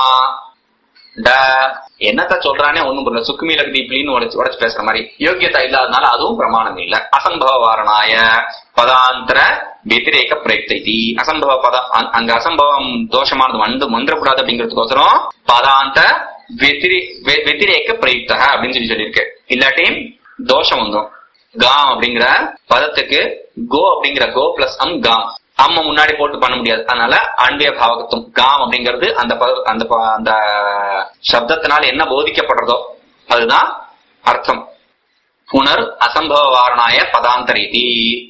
ட என்னத்த சொல்றானே ஒண்ணும் புரியல சுக்குமீல தீப்லின்னு உடைச்சு உடைச்சு பேசுற மாதிரி யோக்கியதா இல்லாதனால அதுவும் பிரமாணம் இல்ல அசம்பவ வாரணாய பதாந்தர வெதிரேக பிரயுக்தி அசம்பவ பதம் அங்க- அங்க அசம்பவம் தோஷமானது வந்து வந்துடக்கூடாது அப்படிங்கிறதுக்கோசரம் பதாந்த வெதிரி வெ- வெதிரேக பிரயுக்த அப்படின்னு சொல்லி சொல்லியிருக்கு இல்லாட்டி தோஷம் வந்துடும் காம் அப்படிங்கிற பதத்துக்கு கோ அப்படிங்கிற கோ பிளஸ் அம் காம் அம்ம முன்னாடி போட்டு பண்ண முடியாது அதனால அன்பிய பாவகத்துவம் காம் அப்படிங்கிறது அந்த பத- அந்த ப- அந்த சப்தத்தினால என்ன போதிக்கப்படுறதோ அதுதான் அர்த்தம் புனர் அசம்பவ வாரணாய பதாந்தரீதி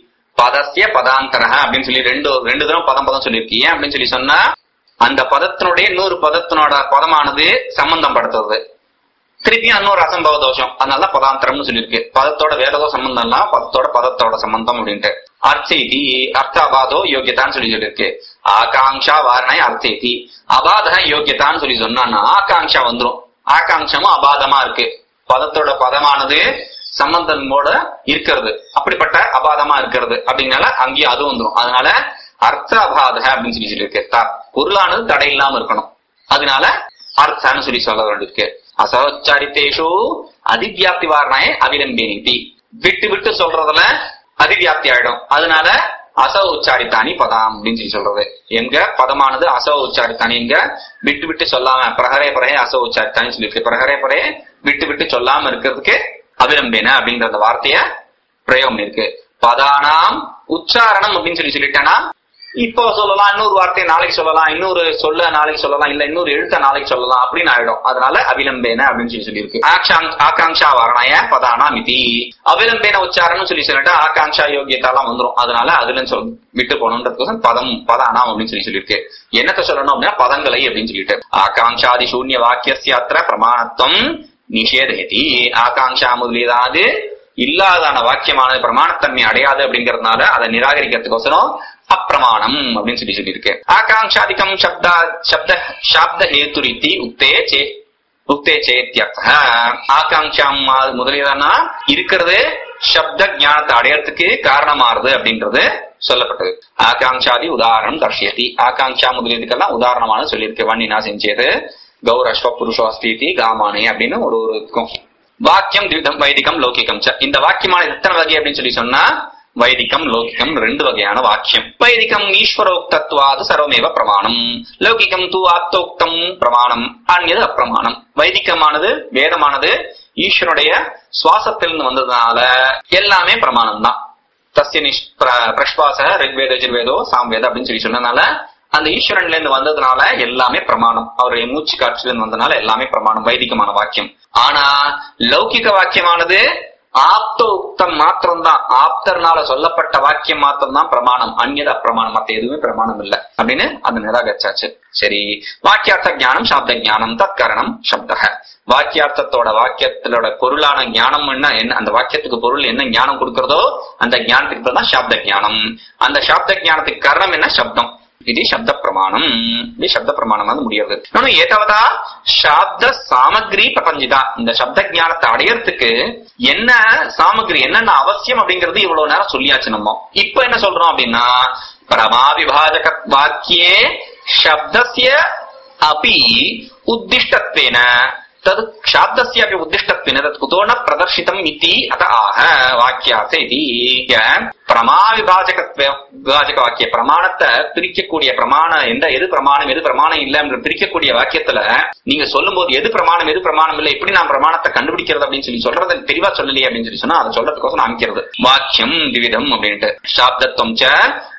பதஸ்ய பதாந்தரக அப்படின்னு சொல்லி ரெண்டு ரெண்டு தரம் பதம் பதம் சொல்லியிருக்கு ஏன் அப்படின்னு சொல்லி சொன்னா அந்த பதத்தினுடைய இன்னொரு பதத்தினோட பதமானது சம்பந்தம் படுத்துறது திருப்பியும் இன்னொரு அசம்பவ தோஷம் அதனால பதாந்தரம்னு சொல்லியிருக்கு பதத்தோட வேற ஏதோ சம்பந்தம் இல்ல பதத்தோட பதத்தோட சம்பந்தம் அப்படின்ட்டு அர்த்தேதி அர்த்தாபாதோ யோகியதான்னு சொல்லி சொல்லியிருக்கு ஆகாங்ஷா வாரணை அர்த்தேதி அபாத யோகியதான்னு சொல்லி சொன்னான்னா ஆகாங்ஷா வந்துரும் ஆகாங்ஷமும் அபாதமா இருக்கு பதத்தோட பதமானது சம்பந்தமோட இருக்கிறது அப்படிப்பட்ட அபாதமா இருக்கிறது அப்படிங்கனால அங்கேயும் அது வந்துரும் அதனால அர்த்த அபாத அப்படின்னு சொல்லி சொல்லியிருக்கு த- பொருளானது தடை இல்லாம இருக்கணும் அதனால அர்த்தான்னு சொல்லி சொல்ல வேண்டியிருக்கு அசோச்சாரித்தேஷு அதிவியாப்தி வாரணாய அவிலம்பினி விட்டு விட்டு சொல்றதுல அதிவியாப்தி ஆயிடும் அதனால அசோ உச்சாரித்தானி பதம் அப்படின்னு சொல்லி சொல்றது எங்க பதமானது அசோ உச்சாரித்தானி எங்க விட்டு விட்டு சொல்லாம பிரகரே பிரகே அசோ உச்சாரித்தானி சொல்லியிருக்கு பிரகரே பிரகே விட்டு விட்டு சொல்லாம இருக்கிறதுக்கு அவிலம்பின அப்படிங்கிற அந்த வார்த்தைய பிரயோகம் இருக்கு பதானாம் உச்சாரணம் அப்படின்னு சொல்லி சொல்லிட்டேன்னா இப்போ சொல்லலாம் இன்னொரு வார்த்தையை நாளைக்கு சொல்லலாம் இன்னொரு சொல்ல நாளைக்கு சொல்லலாம் இல்ல இன்னொரு எழுத்த நாளைக்கு சொல்லலாம் அப்படின்னு ஆயிடும் அதனால அவிலம்பேன அப்படின்னு சொல்லி சொல்லியிருக்கு ஆக்ஷாங்- ஆகாங்ஷா வாரணாய பதானா மிதி அவிலம்பேன உச்சாரணம் சொல்லி சொல்லிட்டா ஆகாங்ஷா யோகியத்தாலாம் வந்துரும் அதனால அதுல சொல் விட்டு போகணுன்றதுக்கோசம் பதம் பதானாம் அப்படின்னு சொல்லி சொல்லியிருக்கு என்னத்த சொல்லணும் அப்படின்னா பதங்களை அப்படின்னு சொல்லிட்டு ஆகாங்ஷாதி சூன்ய வாக்கியஸ்ய அத்திர பிரமாணத்துவம் நிஷேதயதி ஆகாங்ஷா முதலியதாவது இல்லாதான வாக்கியமானது பிரமாணத்தன்மை அடையாது அப்படிங்கறதுனால அதை நிராகரிக்கிறதுக்கோசரம் அப்பிரமாணம் அப்படின்னு சொல்லி சொல்லியிருக்கு ஆகாங்ஷாதிகம் சப்தா சப்த சாப்த ஹேத்துரித்தி உக்தே சே உக்தே சேத்தியர்த்த ஆகாங்ஷாம் மா- முதலியதானா இருக்கிறது சப்த ஞானத்தை அடையறதுக்கு காரணமாறுது அப்படின்றது சொல்லப்பட்டது ஆகாங்ஷாதி உதாரணம் தர்ஷயதி ஆகாங்ஷா முதலியதுக்கெல்லாம் உதாரணமான சொல்லியிருக்கு வன்னினா செஞ்சது கௌரஷ்வ புருஷோ அஸ்திதி காமானே அப்படின்னு ஒரு ஒரு இருக்கும் வாக்கியம் திவிதம் வைதிகம் லௌகிகம் ச இந்த வாக்கியமான எத்தனை வகை அப்படின்னு சொல்லி சொன்னா வைதிகம் லௌகிகம் ரெண்டு வகையான வாக்கியம் வைதிகம் ஈஸ்வரோக்தத்வாது சர்வமேவ பிரமாணம் லௌகிகம் தூ ஆத்தோக்தம் பிரமாணம் அந்நியது அப்பிரமாணம் வைதிகமானது வேதமானது ஈஸ்வருடைய சுவாசத்திலிருந்து வந்ததுனால எல்லாமே பிரமாணம் தான் தஸ்ய நிஷ் பிர- பிரஸ்வாச ரிக்வேத யஜுர்வேதோ சாம்வேத அப்படின்னு சொல்லி சொன்னதுனால அந்த ஈஸ்வரன்ல இருந்து வந்ததுனால எல்லாமே பிரமாணம் அவருடைய மூச்சு காற்றில இருந்து வந்ததுனால எல்லாமே பிரமாணம் வைதிகமான வாக்கியம் ஆனா லௌகிக வாக்கியமானது ஆப்த உக்தம் மாத்திரம்தான் ஆப்தர்னால சொல்லப்பட்ட வாக்கியம் மாத்திரம்தான் பிரமாணம் அந்நியத அப்பிரமாணம் மத்த எதுவுமே பிரமாணம் இல்ல அப்படின்னு அது நிராகரிச்சாச்சு சரி வாக்கியார்த்த ஞானம் சாப்த ஞானம் தற்கரணம் சப்தக வாக்கியார்த்தத்தோட வாக்கியத்திலோட பொருளான ஞானம் என்ன என்ன அந்த வாக்கியத்துக்கு பொருள் என்ன ஞானம் கொடுக்கறதோ அந்த ஞானத்துக்கு பேர் தான் சாப்த ஞானம் அந்த சாப்த ஞானத்துக்கு காரணம் என்ன சப்தம் இது சப்த பிரமாணம் இது சப்த பிரமாணம் வந்து முடியாது இன்னொன்னு ஏதாவதா சாப்த சாமகிரி பிரபஞ்சிதா இந்த சப்த ஞானத்தை அடையறதுக்கு என்ன சாமகிரி என்னென்ன அவசியம் அப்படிங்கறது இவ்வளவு நேரம் சொல்லியாச்சு நம்ம இப்ப என்ன சொல்றோம் அப்படின்னா பிரமா விபாஜக வாக்கியே சப்தஸ்ய अपि उद्दिष्टत्वेन तद् शाब्दस्यापि उद्दिष्टत्वेन तत् कुतो न प्रदर्शितम् इति अत आह வாக்கியார்த்த இதி இங்க பிரமா விபாஜகத்வ விபாஜக வாக்கிய பிரமாணத்தை பிரிக்கக்கூடிய பிரமாணம் எந்த எது பிரமாணம் எது பிரமாணம் இல்ல என்று பிரிக்கக்கூடிய வாக்கியத்துல நீங்க சொல்லும் போது எது பிரமாணம் எது பிரமாணம் இல்ல எப்படி நான் பிரமாணத்தை கண்டுபிடிக்கிறது அப்படின்னு சொல்லி சொல்றதை தெளிவா சொல்லலையே அப்படின்னு சொல்லி சொன்னா அதை சொல்றதுக்கோசம் அமைக்கிறது வாக்கியம் திவிதம் அப்படின்ட்டு சாப்தத்துவம் ச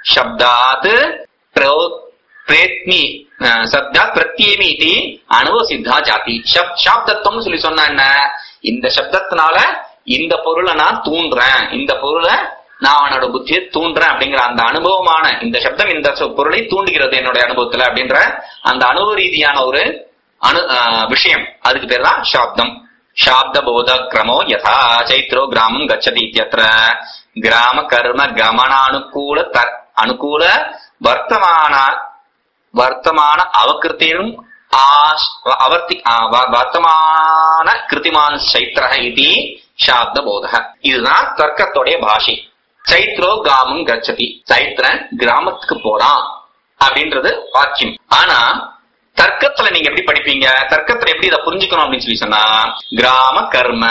சப்தாத் பிரோ பிரேத்மி அஹ், சப்தாத் பிரத்யேமி இது அனுபவ சித்தா ஜாதி சப் சாப்தத்துவம்னு சொல்லி சொன்னா என்ன இந்த சப்தத்தினால இந்த பொருளை நான் தூண்டுறேன் இந்த பொருளை நான் அவனோட புத்தியை தூண்டுறேன் அப்படிங்கிற அந்த அனுபவமான இந்த சப்தம் இந்த சொ- பொருளை தூண்டுகிறது என்னுடைய அனுபவத்துல அப்படின்ற அந்த அனுபவ ரீதியான ஒரு அனு அஹ், விஷயம் அதுக்கு பேர் தான் சாப்தம் சாப்த போத கிரமோ யதா சைத்ரோ கிராமம் கச்சதி இத்தியத்ர கிராம கர்ம கமனானுகூல தர் அனுகூல வர்த்தமான வர்த்தமான அவகிருத்தியும் ஆஷ்- அவர்த்தி ஆ, வ- வர்த்தமான கிருத்திமான் சைத்ரஹ இது சாப்த போதக இதுதான் தர்க்கத்துடைய பாஷை சைத்ரோ கிராமம் கச்சதி சைத்ரன் கிராமத்துக்கு போறான் அப்படின்றது வாக்கியம் ஆனா தர்க்கத்துல நீங்க எப்படி படிப்பீங்க தர்க்கத்துல எப்படி இதை புரிஞ்சுக்கணும் அப்படின்னு சொல்லி சொன்னா கிராம கர்ம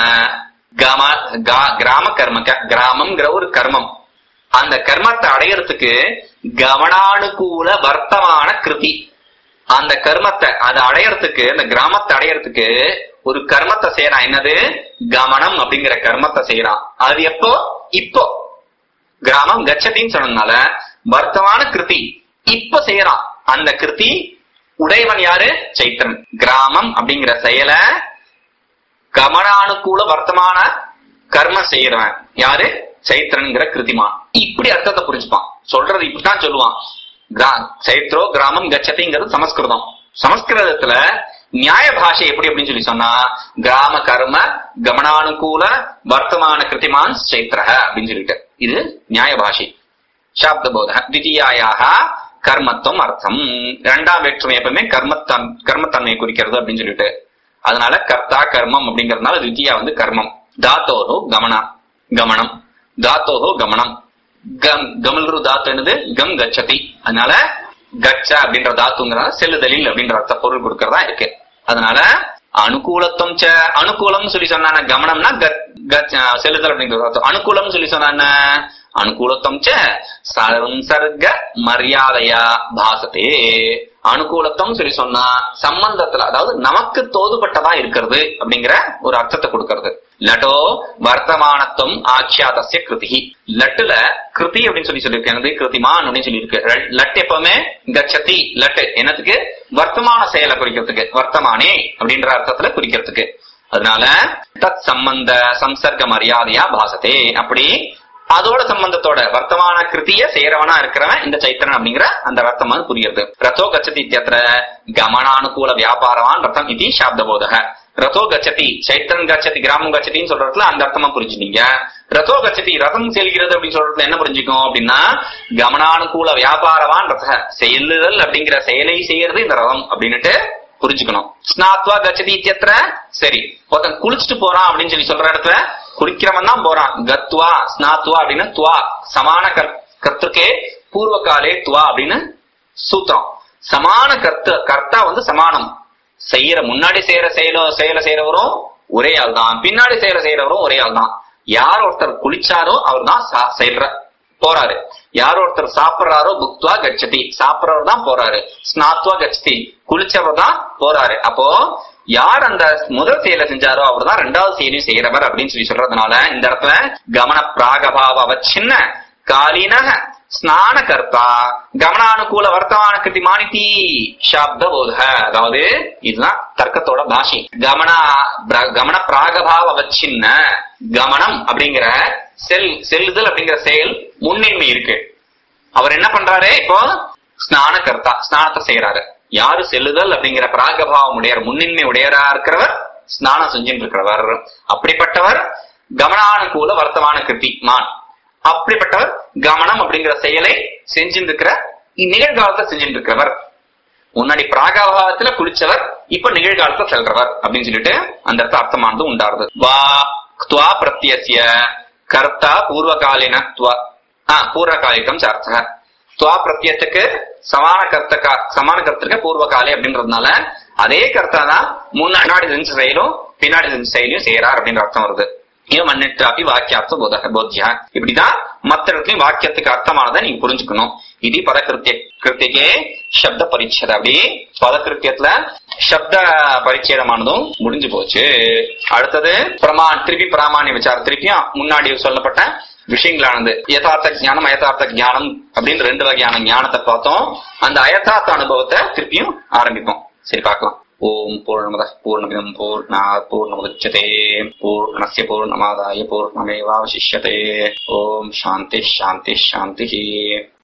கம கா- கிராம கர்ம க- கிராமம்ங்கிற ஒரு கர்மம் அந்த கர்மத்தை அடையறதுக்கு கவனானுகூல வர்த்தமான கிருதி அந்த கர்மத்தை அதை அடையறதுக்கு அந்த கிராமத்தை அடையறதுக்கு ஒரு கர்மத்தை செய்யறான் என்னது கமனம் அப்படிங்கிற கர்மத்தை செய்யறான் அது எப்போ இப்போ கிராமம் கச்சதின்னு சொன்னதுனால வர்த்தமான கிருதி இப்ப செய்யறான் அந்த கிருதி உடையவன் யாரு சைத்திரன் கிராமம் அப்படிங்கிற செயலை கமனானுகூல வர்த்தமான கர்ம செய்யறவன் யாரு சைத்திரன்கிற கிருதிமான் இப்படி அர்த்தத்தை புரிஞ்சுப்பான் சொல்றது இப்படித்தான் சொல்லுவான் கிரா- சைத்ரோ கிராமம் கச்சதிங்கிறது சமஸ்கிருதம் சமஸ்கிருதத்துல நியாய பாஷை எப்படி அப்படின்னு சொல்லி சொன்னா கிராம கர்ம கமனானுகூல வர்த்தமான கிருத்திமான் சைத்திரக அப்படின்னு சொல்லிட்டு இது நியாய பாஷை சாப்த போத தித்தியாயாக கர்மத்துவம் அர்த்தம் இரண்டாம் வேற்றுமை எப்பவுமே கர்மத்தன் கர்மத்தன்மையை குறிக்கிறது அப்படின்னு சொல்லிட்டு அதனால கர்த்தா கர்மம் அப்படிங்கறதுனால தித்தியா வந்து கர்மம் தாத்தோஹோ கமனா கமனம் தாத்தோஹோ கமனம் கம் கமல்ரு தாத்து என்னது கம் கச்சதி அதனால கச்ச அப்படின்ற தாத்துங்கிறத செல்லுதலில் அப்படின்ற அர்த்த பொருள் கொடுக்கறதா இருக்கு அதனால அனுகூலத்துவம் ச அனுகூலம் சொல்லி சொன்ன கமனம்னா கத்- கத்- செல்லுதல் அப்படிங்கிற அர்த்தம் அனுகூலம் சொல்லி சொன்ன அனுகூலத்துவம் ச சம்சர்க மரியாதையா பாசத்தே அனுகூலத்துவம் சொல்லி சொன்னா சம்பந்தத்துல அதாவது நமக்கு தோதுபட்டதா இருக்கிறது அப்படிங்கிற ஒரு அர்த்தத்தை கொடுக்கிறது லட்டோ வர்த்தமானத்துவம் ஆக்கியாதசிய கிருதி லட்டுல கிருதி அப்படின்னு சொல்லி சொல்லியிருக்காங்க கிருதிமான் அப்படின்னு சொல்லியிருக்கு ர- லட் எப்பவுமே கச்சதி லட்டு என்னத்துக்கு வர்த்தமான செயலை குறிக்கிறதுக்கு வர்த்தமானே அப்படின்ற அர்த்தத்துல குறிக்கிறதுக்கு அதனால தத் சம்பந்த சம்சர்க்க மரியாதையா பாசத்தே அப்படி அதோட சம்பந்தத்தோட வர்த்தமான கிருத்திய சேரவனா இருக்கிறவன் இந்த சைத்திரன் அப்படிங்கிற அந்த ரத்தம் வந்து புரியுது ரத்தோ கச்சதி இத்தியத்திர கமனானுகூல வியாபாரவான் ரத்தம் இது சாப்த போதக ரதோ கச்சதி சைத்திரன் கச்சதி கிராமம் கச்சதின்னு சொல்றதுல அந்த அர்த்தமா புரிஞ்சுட்டீங்க ரதோ கச்சதி ரதம் செல்கிறது அப்படின்னு சொல்றதுல என்ன புரிஞ்சுக்கும் அப்படின்னா கமனானுகூல வியாபாரவான் ரத செல்லுதல் அப்படிங்கிற செயலை செய்யறது இந்த ரதம் அப்படின்னுட்டு புரிஞ்சுக்கணும் ஸ்நாத்வா கச்சதி இத்தியத்திர சரி ஒருத்தன் குளிச்சுட்டு போறான் அப்படின்னு சொல்லி சொல்ற இடத்துல குளிக்கிறவன் தான் போறான் கத்வா ஸ்நாத்வா அப்படின்னு துவா சமான கர் கர்த்தருக்கே பூர்வ காலே துவா அப்படின்னு சூத்திரம் சமான கர்த்த கர்த்தா வந்து சமானம் செய்யற முன்னாடி செய்யற செயல செயலை செய்யறவரும் ஒரே ஆள் தான் பின்னாடி செயலை செய்யறவரும் ஒரே ஆள் தான் யார் ஒருத்தர் குளிச்சாரோ அவர் தான் செய்யற போறாரு யார் ஒருத்தர் சாப்பிடுறாரோ புக்துவா கச்சதி சாப்பிடுறவர் தான் போறாரு ஸ்நாத்வா கச்சதி குளிச்சவர் தான் போறாரு அப்போ யார் அந்த முதல் செயலை செஞ்சாரோ அவர் தான் ரெண்டாவது செயலையும் செய்யறவர் அப்படின்னு சொல்லி சொல்றதுனால இந்த இடத்துல கமன பிராகபாவ அவச்சின்ன காலீன ஸ்நானகர்த்தா கமனானுகூல வர்த்தமான கிருதி மானிதி சப்த போத அதாவது இதுதான் தர்க்கத்தோட பாஷை கமனா பிர- கமன பிராகபாவ அவச்சின்ன கமனம் அப்படிங்கிற செல் செல்லுதல் அப்படிங்கிற செயல் முன்னின்மை இருக்கு அவர் என்ன பண்றாரு இப்போ ஸ்நானகர்த்தா ஸ்நானத்தை செய்யறாரு யாரு செல்லுதல் அப்படிங்கிற பிராகபாவம் உடையவர் முன்னின்மை உடையவரா இருக்கிறவர் ஸ்நானம் செஞ்சுட்டு இருக்கிறவர் அப்படிப்பட்டவர் கமனானுகூல வர்த்தமான கிருதி மான் அப்படிப்பட்டவர் கமனம் அப்படிங்கிற செயலை செஞ்சுட்டு இருக்கிற நிகழ்காலத்தை செஞ்சுட்டு இருக்கிறவர் முன்னாடி பிராகபாவத்துல குளிச்சவர் இப்ப நிகழ்காலத்துல செல்றவர் அப்படின்னு சொல்லிட்டு அந்த இடத்துல அர்த்தமானது உண்டாருது வா துவா பிரத்யசிய கர்த்தா பூர்வகாலின துவா ஆ பூர்வகாலிகம் அர்த்தக துவா பிரத்யத்துக்கு சமான கர்த்தகா சமான கர்த்தருக்கு பூர்வகாலி அப்படின்றதுனால அதே கர்த்தா தான் முன்னாடி செஞ்ச செயலும் பின்னாடி செஞ்ச செயலையும் செய்யறார் அப்படின்ற அர்த்தம் வருது ஏன் அந்நிட்டாப்பி வாக்கியார்த்த போத போத்தியா இப்படிதான் மத்த இடத்துலயும் வாக்கியத்துக்கு அர்த்தமானதை நீங்க புரிஞ்சுக்கணும் இது பதகிருத்திய கிருத்திகே சப்த பரிச்சேதம் அப்படி பதகிருத்தியத்துல சப்த பரிச்சேதமானதும் முடிஞ்சு போச்சு அடுத்தது பிரமா திருப்பி பிராமானிய விசாரம் திருப்பியும் முன்னாடி சொல்லப்பட்ட விஷயங்களானது யதார்த்த ஞானம் அயதார்த்த ஞானம் அப்படின்னு ரெண்டு வகையான ஞானத்தை பார்த்தோம் அந்த அயதார்த்த அனுபவத்தை திருப்பியும் ஆரம்பிப்போம் சரி பார்க்கலாம் ஓம் பூர்ணமத பூர்ணமிதம் பூர்ணா பூர்ணமுதச்சதே பூர்ணஸ்ய பூர்ணமாதாய பூர்ணமேவாவசிஷ்யதே ஓம் சாந்தி சாந்தி சாந்தி